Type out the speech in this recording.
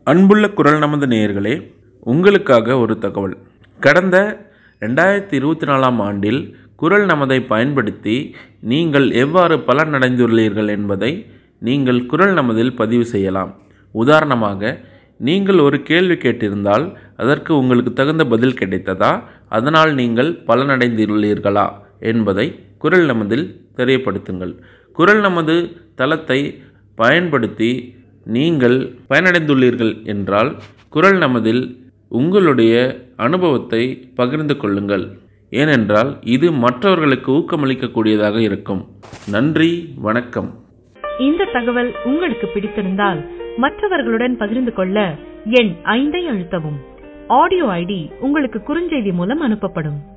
அன்புள்ள குரல் நமது நேயர்களே உங்களுக்காக ஒரு தகவல் கடந்த ரெண்டாயிரத்தி இருபத்தி நாலாம் ஆண்டில் குரல் நமதை பயன்படுத்தி நீங்கள் எவ்வாறு பலனடைந்துள்ளீர்கள் என்பதை நீங்கள் குரல் நமதில் பதிவு செய்யலாம் உதாரணமாக நீங்கள் ஒரு கேள்வி கேட்டிருந்தால் அதற்கு உங்களுக்கு தகுந்த பதில் கிடைத்ததா அதனால் நீங்கள் பலனடைந்துள்ளீர்களா என்பதை குரல் நமதில் தெரியப்படுத்துங்கள் குரல் நமது தளத்தை பயன்படுத்தி நீங்கள் பயனடைந்துள்ளீர்கள் என்றால் குரல் நமதில் உங்களுடைய அனுபவத்தை பகிர்ந்து கொள்ளுங்கள் ஏனென்றால் இது மற்றவர்களுக்கு ஊக்கமளிக்கக்கூடியதாக இருக்கும் நன்றி வணக்கம் இந்த தகவல் உங்களுக்கு பிடித்திருந்தால் மற்றவர்களுடன் பகிர்ந்து கொள்ள எண் ஐந்தை அழுத்தவும் ஆடியோ ஐடி உங்களுக்கு குறுஞ்செய்தி மூலம் அனுப்பப்படும்